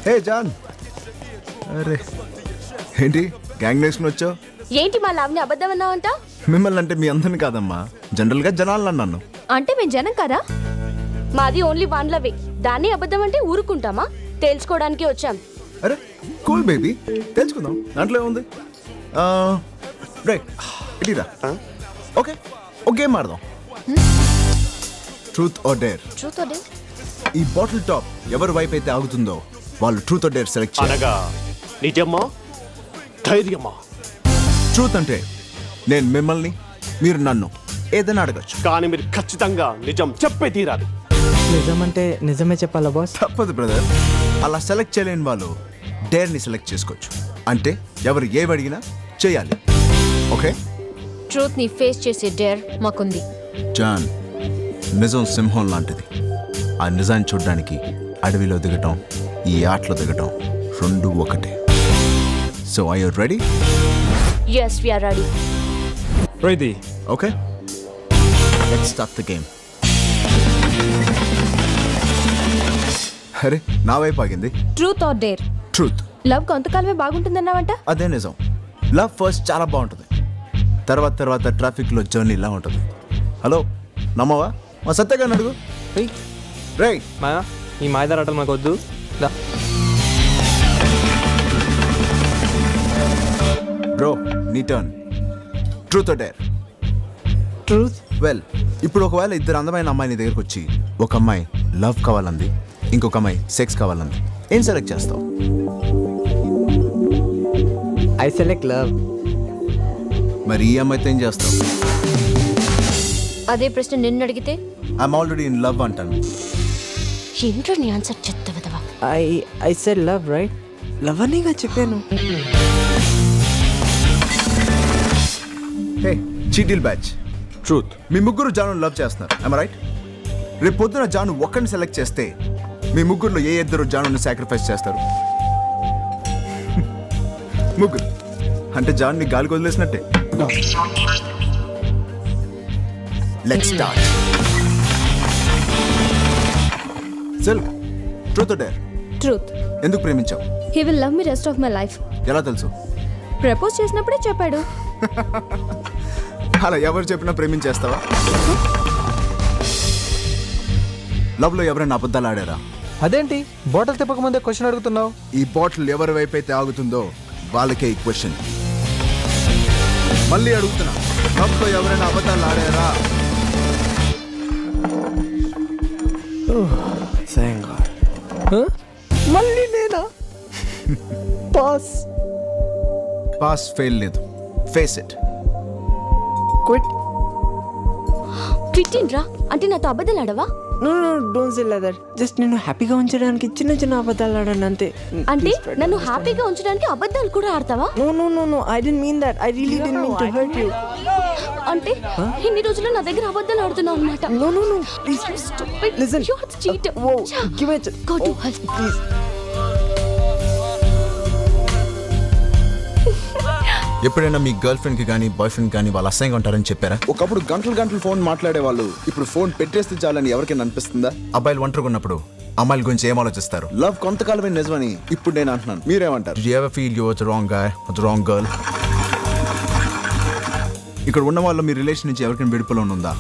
హే John అరే ఏంటి gang nation వచ్చావు ఏంటి మా లవ్ని అబద్ధం అన్నావంట మిమ్మల్ని అంటే మీ అందరిని కాదమ్మా జనరల్గా జనాలను అన్నాను అంటే మేము జనం కదా మాది ఓన్లీ వన్ లవే దాన్ని అబద్ధం అంటే ఊరుకుంటామా తేల్చుకోవడానికి వచ్చాం అరే కూల్ బేబీ తెలుసుకుందాం దాంట్లో ఏముంది రే ఇటీరా ఓకే ఒక గేమ్ ఆడదాం ట్రూత్ ఆర్ డేర్ ట్రూత్ ఈ బాటిల్ టాప్ ఎవరి వైపు అయితే ఆగుతుందో వాళ్ళు ట్రూత్ ఆర్ డేర్ సెలెక్ట్ చేయాలి అనగా నిజమా ధైర్యమా ట్రూత్ అంటే నేను మిమ్మల్ని మీరు నన్ను ఏదైనా అడగచ్చు కానీ మీరు ఖచ్చితంగా నిజం చెప్పే తీరాలి నిజమంటే నిజమే చెప్పాలా బాస్ తప్పదు బ్రదర్ అలా సెలెక్ట్ చేయలేని వాళ్ళు డేర్ని సెలెక్ట్ చేసుకోవచ్చు అంటే ఎవరు ఏవి అడిగినా చేయాలి ఓకే ట్రూత్ ని ఫేస్ చేసే డేర్ మాకుంది జాన్ నిజం సింహం లాంటిది ఆ నిజాన్ని చూడడానికి అడవిలో దిగటం ఈ ఆటలో దిగటం రెండు ఒకటే so I you ready yes we are ready ready okay let's start the game అరే నా వైపు ఆగింది truth or dare truth love కొంతకాలమే బాగుంటుందన్నావంట అదే నిజం లవ్ ఫస్ట్ చాలా బాగుంటుంది తర్వాత తర్వాత ట్రాఫిక్లో జర్నీ ఇలా ఉంటుంది హలో నమ్మవా మా సత్యగా అడుగు రేయ్, రే మాయా ఈ మాయదారాటలు మాకు వద్దు దా బ్రో నీ turn truth dare truth well ఇప్పుడు ఒకవేళ ఇద్దరు అందమైన అమ్మాయి నీ దగ్గరకు వచ్చి ఒక అమ్మాయి లవ్ కావాలంది ఇంకొక అమ్మాయి సెక్స్ కావాలంది ఏం సెలెక్ట్ చేస్తావు ఐ సెలెక్ట్ లవ్ మరి ఈ అమ్మాయితో ఏం చేస్తావు అదే ప్రశ్న నిన్ను అడిగితే ఐఎమ్ ఆల్రెడీ ఇన్ లవ్ అంటాను ఏంట్రా నీ ఆన్సర్ చెత్తవదవా I I said love right love అనేగా చెప్పాను హే చీటిల్ బ్యాచ్ ట్రూత్ మీ ముగ్గురు జాను లవ్ చేస్తున్నారు ఐమ్ రైట్ రేపు పొద్దున జాను ఒక్కడిని సెలెక్ట్ చేస్తే మీ ముగ్గురులో ఏ ఇద్దరు జానుని సాక్రిఫైస్ చేస్తారు ముగ్గురు అంటే జాన్ని గాలికి వదిలేసినట్టే let's start self truth dare truth ఎందుకు ప్రేమించావు he will love me rest of my life ఎలా తెలుసు ప్రపోజ్ చేసినప్పుడే చెప్పాడు అలా ఎవరు చెప్పినా ప్రేమించేస్తావా లవ్ లో ఎవరైనా అబద్ధాలు ఆడారా అదేంటి బాటిల్ తిప్పక ముందే క్వశ్చన్ అడుగుతున్నావు ఈ బాటిల్ ఎవరి వైపు అయితే ఆగుతుందో వాళ్ళకే ఈ క్వశ్చన్ మళ్ళీ అడుగుతున్నా లవ్ లో ఎవరైనా అబద్ధాలు ఆడారా మళ్ళీ నేనా పాస్ పాస్ ఫెయిల్ లేదు ఫేస్ ఇట్ క్విట్ క్విట్టిన్ రా అంటే నాతో అబద్ధాలు ఆడవా నో నో డోంట్ సే లదర్ జస్ట్ నేను హ్యాపీగా ఉంచడానికి చిన్న చిన్న అబద్ధాలు ఆడాను అంతే అంటే నన్ను హ్యాపీగా ఉంచడానికి అబద్ధాలు కూడా ఆడతావా no no no no I didn't mean that I really didn't mean to hurt you అంటే ఇన్ని రోజులు నా దగ్గర అబద్ధాలు ఆడుతున్నావు అనమాట no no no please listen You're the cheater. Whoa, Cha. give it. Go to oh, hell. Please. ఎప్పుడైనా మీ girl friend కి కానీ బాయ్ ఫ్రెండ్ కానీ వాళ్ళు అసహ్యంగా ఉంటారని చెప్పారా ఒకప్పుడు గంటలు గంటలు ఫోన్ మాట్లాడే వాళ్ళు ఇప్పుడు ఫోన్ పెట్టేస్తే చాలని ఎవరికైనా అనిపిస్తుందా అబ్బాయిలు ఒంటరిగా ఉన్నప్పుడు అమ్మాయిల గురించి ఏం ఆలోచిస్తారు లవ్ కొంతకాలమే నిజమని ఇప్పుడు నేను అంటున్నాను మీరేమంటారు you ever feel you was wrong guy was wrong girl ఇక్కడ ఉన్న వాళ్ళు మీ రిలేషన్ నుంచి ఎవరికైనా విడుపులో ఉందా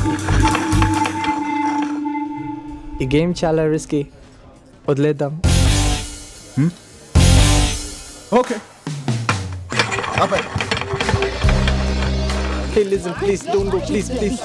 ఈ గేమ్ చాలా రిస్కీ వదిలేద్దాం ఓకే అబ్బాయి Hey, listen, please, don't go, please, please.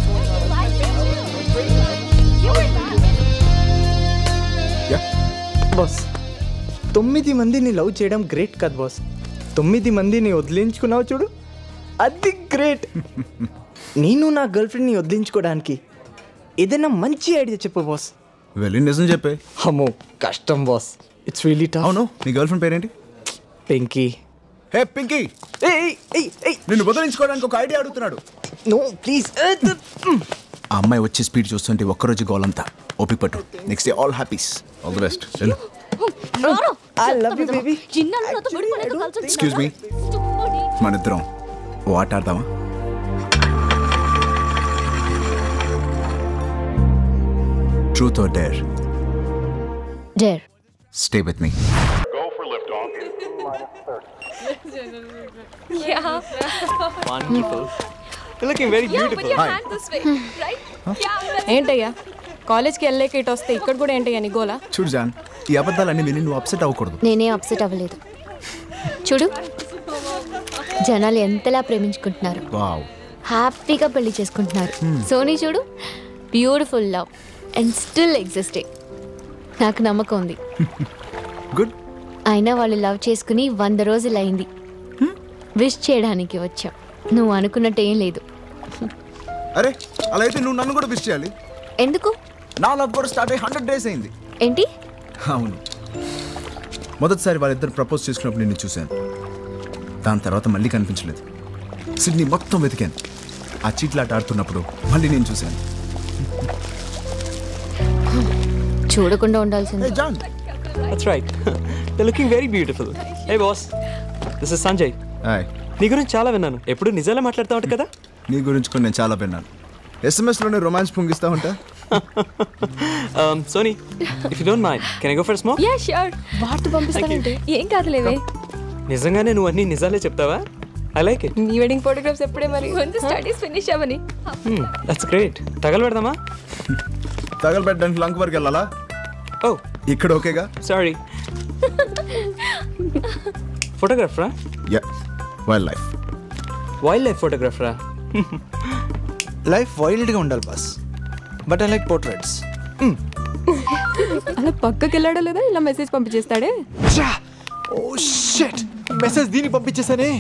Yeah boss తొమ్మిది మందిని లవ్ చేయడం గ్రేట్ కదా బాస్ తొమ్మిది మందిని వదిలించుకున్నావు చూడు అది గ్రేట్ నేను నా గర్ల్ ఫ్రెండ్ని వదిలించుకోవడానికి ఏదైనా మంచి ఐడియా చెప్పు బాస్ వెళ్ళి నిజం చెప్పే అమ్మో కష్టం బాస్ ఇట్స్ రియలీ టఫ్ అవును నీ గర్ల్ ఫ్రెండ్ పేరేంటి పెంకీ హే పింకీ ఏయ్ ఏయ్ ఏయ్ నిన్ను వదిలించుకోవడానికి ఒక ఐడియా అడుగుతున్నాడు నో ప్లీజ్ ఆ అమ్మాయి వచ్చి స్పీడ్ చూస్తుంటే ఒక్కరోజు గోలంతా ఓపిక పట్టు next day all happies all the best I love you, baby. చిన్నాళ్ళు నాతో పడుకోలేక కలిసి Excuse me. మన ఇద్దరం ఓ ఆట ఆడదామా truth or dare dare stay with me Go for liftoff. Yeah. Wonderful looking very Yeah, put beautiful your hand this way, right? Yeah, that's ఏంటయ్యా కాలేజ్కి వెళ్ళలేక ఇటు వస్తే ఇక్కడ కూడా ఏంటయ్యా నీ గోలా చూడు జాన్ ఈ అబద్ధాలన్నీ విని నువ్వు అప్సెట్ అవ్వకూడదు నేనే అప్సెట్ అవ్వలేదు చూడు జనాలు ఎంతలా ప్రేమించుకుంటున్నారు వావ్ హ్యాపీగా పెళ్లి చేసుకుంటున్నారు సోనీ చూడు beautiful love and still existing నాకు నమ్మకం ఉంది గుడ్ అయినా వాళ్ళు లవ్ చేసుకుని వంద రోజులు అయింది విష్ చేయడానికి వచ్చాం నువ్వు అనుకున్నట్టు ఏం లేదు అరే అలా అయితే నువ్వు నన్ను కూడా విష్ చేయాలి ఎందుకు నా లవ్ కూడా స్టార్ట్ అయ్యి హండ్రెడ్ డేస్ అయింది ఏంటి అవును మొదటిసారి వాళ్ళిద్దరు ప్రపోజ్ చేసుకున్నప్పుడు నిన్ను చూశాను దాని తర్వాత మళ్ళీ కనిపించలేదు సిడ్నీ మొత్తం వెతికాను ఆ చీట్లాట ఆడుతున్నప్పుడు మళ్ళీ నేను చూశాను చూడకుండా ఉండాల్సింది John that's right they looking very beautiful hey boss this is Sanjay hi నీ గురించి చాలా విన్నాను ఎప్పుడు నిజాలే మాట్లాడుతూ ఉంటావు కదా నీ గురించి కూడా నేను చాలా విన్నాను ఎస్ఎంఎస్లోనే రొమాన్స్ పొంగిస్తా ఉంటా Soni if you don't mind can I go for smoke Yeah, sure. వార్త పంపిస్తానంటే ఏం కాదులేవే నిజంగానే నువ్వు అన్ని నిజాలే చెప్తావా ఐ లైక్ ఇట్ నీ వెడ్డింగ్ ఫోటోగ్రాఫ్స్ ఎప్పుడే మరి కొంచెం స్టడీస్ ఫినిష్ అవ్వని దట్స్ గ్రేట్ తగలు పెడదామా తగలబెట్టడానికి లంక్ వరకు వెళ్ళాలా ఓ ఇక్కడ ఓకేగా సారీ ఫోటోగ్రాఫరా yeah wild life wild life ఫోటోగ్రాఫరా లైఫ్ వైల్డ్గా ఉండాలి boss but I like portraits అలా పక్కకి వెళ్ళాడో లేదా ఇలా మెసేజ్ పంపించేస్తాడే ఓ షెట్ మెసేజ్ దీన్ని పంపించేసానే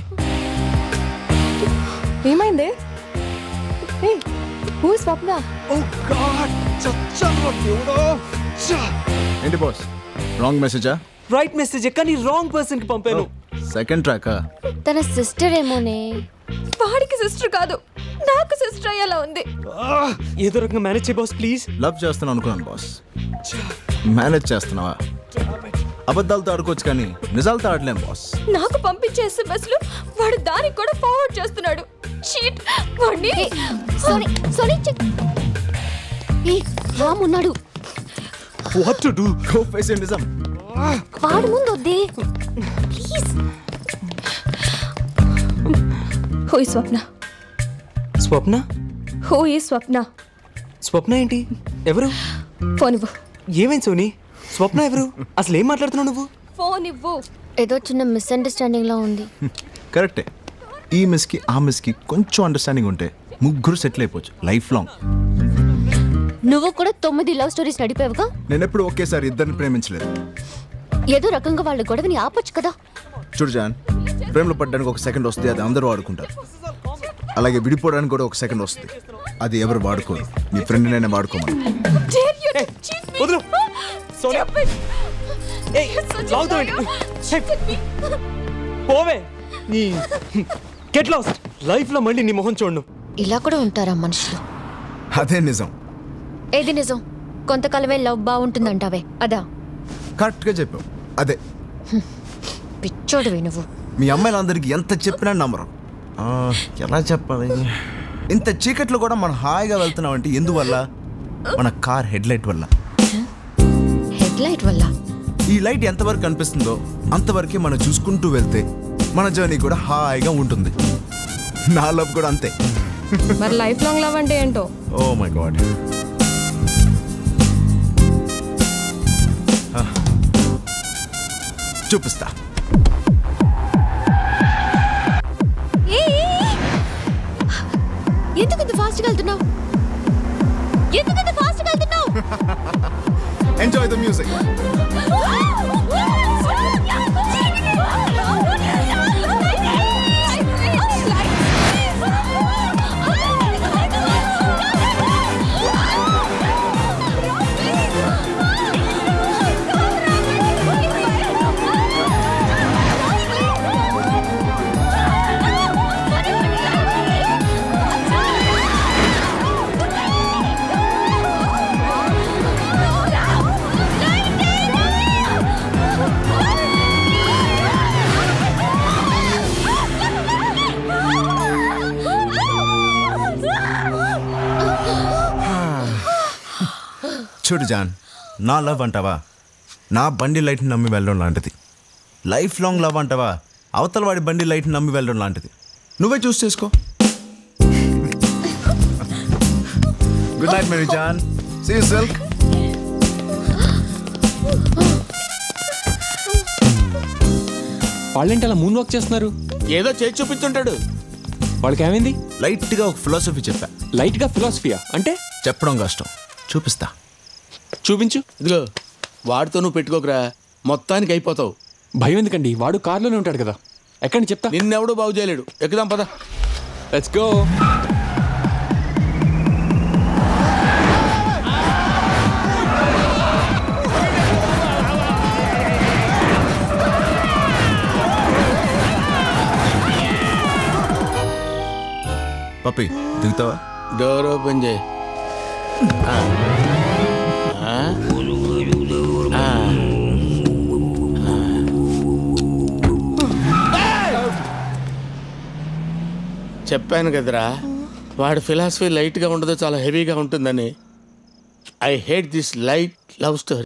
ఏమైంది హూ స్వప్న ఓ గాడ్ చచ్చాను దేవుడో ఛా! ఏంటి బాస్ రాంగ్ మెసేజా రైట్ మెసేజ్ కానీ రాంగ్ పర్సన్ కి పంపాను సెకండ్ ట్రాకా తన సిస్టర్ ఏమోనే వాడికి సిస్టర్ కాదు నాకు సిస్టర్ అయ్యేలా ఉంది ఏదో రకంగా మేనేజ్ చేయ బాస్ ప్లీజ్ లవ్ చేస్తాను అనుకున్నాను బాస్ మేనేజ్ చేస్తున్నావా అబద్ధాలతో ఆడుకోవచ్చు కానీ నిజాలతో ఆడలేం బాస్ నాకు పంపించే ఎస్ఎంఎస్లు వాడు దానికి కూడా ఫార్వర్డ్ చేస్తున్నాడు చీట్ వాడిని ఏ, సోనీ సోనీ చెక్ ఏ రామ్ ఉన్నాడు what to do go face నిజం వాడు ముందు వద్దే ప్లీజ్ హూ ఈ స్వప్న స్వప్న హూ ఈ స్వప్న స్వప్న ఏంటి ఎవరు ఫోన్ ఇవ్వు ఏమైంది సోనీ స్వప్న ఎవరు అసలు ఏం మాట్లాడుతున్నావు నువ్వు ఫోన్ ఇవ్వు ఏదో చిన్న మిస్అండర్స్టాండింగ్ లా ఉంది కరెక్టే ఈ మిస్కి ఆ మిస్కి కొంచెం అండర్స్టాండింగ్ ఉంటే ముగ్గురు సెటిల్ అయిపోవచ్చు లైఫ్ లాంగ్ నువ్వు కూడా తొమ్మిది లవ్ స్టోరీస్ నడిపావుగా నేను ఎప్పుడు ఒకేసారి ఇద్దరిని ప్రేమించలేదు ఏదో రకంగా వాళ్ళ గొడవని ఆపొచ్చు కదా చూడు జాన్ ప్రేమలో పడ్డానికి ఒక సెకండ్ వస్తే అది అందరూ వాడుకుంటారు అలాగే విడిపోవడానికి కూడా ఒక సెకండ్ వస్తుంది అది ఎవరు వాడుకోరు నీ ఫ్రెండ్ నైనా వాడుకోమని Dare you to cheat me? వదిలు. Sonia. Stupid. ఏయ్, You're such a లాగుతావు liar. ఏంటి? Cheat with me. పోవే నీ గెట్ లాస్ట్ లైఫ్ లో మళ్ళీ నీ మొహం చూడను ఇలా కూడా ఉంటారా మనుషులు అదే నిజం ఏది నిజం కొంతకాలమే లవ్ బాగుంటుందంటావే అదా కరెక్ట్గా చెప్పావు అదే పిచ్చోడివి నువ్వు మీ అమ్మాయిలందరికీ ఎంత చెప్పినా నమ్మరు ఆ, ఎలా చెప్పాలి ఇంత చీకట్లో కూడా మనం హాయిగా వెళ్తున్నామంటే ఎందువల్ల మన కార్ హెడ్ లైట్ వల్ల హెడ్ లైట్ వల్ల ఈ లైట్ ఎంతవరకు కనిపిస్తుందో అంతవరకే మనం చూసుకుంటూ వెళ్తే మన జర్నీ కూడా హాయిగా ఉంటుంది నా లవ్ కూడా అంతే మరి లైఫ్ లాంగ్ లవ్ అంటే ఏంటో ఓ మై గాడ్ చూపిస్తా ఎందుకు ఇంత ఫాస్ట్ గా వెళ్తున్నావు ఎందుకు ఇంత ఫాస్ట్ గా వెళ్తున్నావు ఎంజాయ్ ద మ్యూజిక్ చూడు జాన్ నా లవ్ అంటావా నా బండి లైట్ని నమ్మి వెళ్ళడం లాంటిది లైఫ్ లాంగ్ లవ్ అంటావా అవతల వాడి బండి లైట్ని నమ్మి వెళ్ళడం లాంటిది నువ్వే చూస్ చేసుకో good night Mary John see you సిల్క్ వాళ్ళేంటి అలా మూన్ వాక్ చేస్తున్నారు ఏదో చేసి చూపించుంటాడు వాళ్ళకి ఏమైంది లైట్గా ఒక ఫిలాసఫీ చెప్పా లైట్గా ఫిలాసఫియా అంటే చెప్పడం కష్టం చూపిస్తా చూపించు ఇదిగో వాడితో నువ్వు పెట్టుకోకరా మొత్తానికి అయిపోతావు భయం ఎందుకండి వాడు కార్లోనే ఉంటాడు కదా ఎక్కడి చెప్తా నిన్నెవడూ బాగు చేయలేడు ఎక్కుదాం పద లెట్స్ గో పప్పి దిగుతావా డోర్ ఓపెన్ చేయి ఆ. ఆ. ఆ. చెప్పాను కదరా వాడి ఫిలాసఫీ లైట్గా ఉండదు చాలా హెవీగా ఉంటుందని I hate this light love story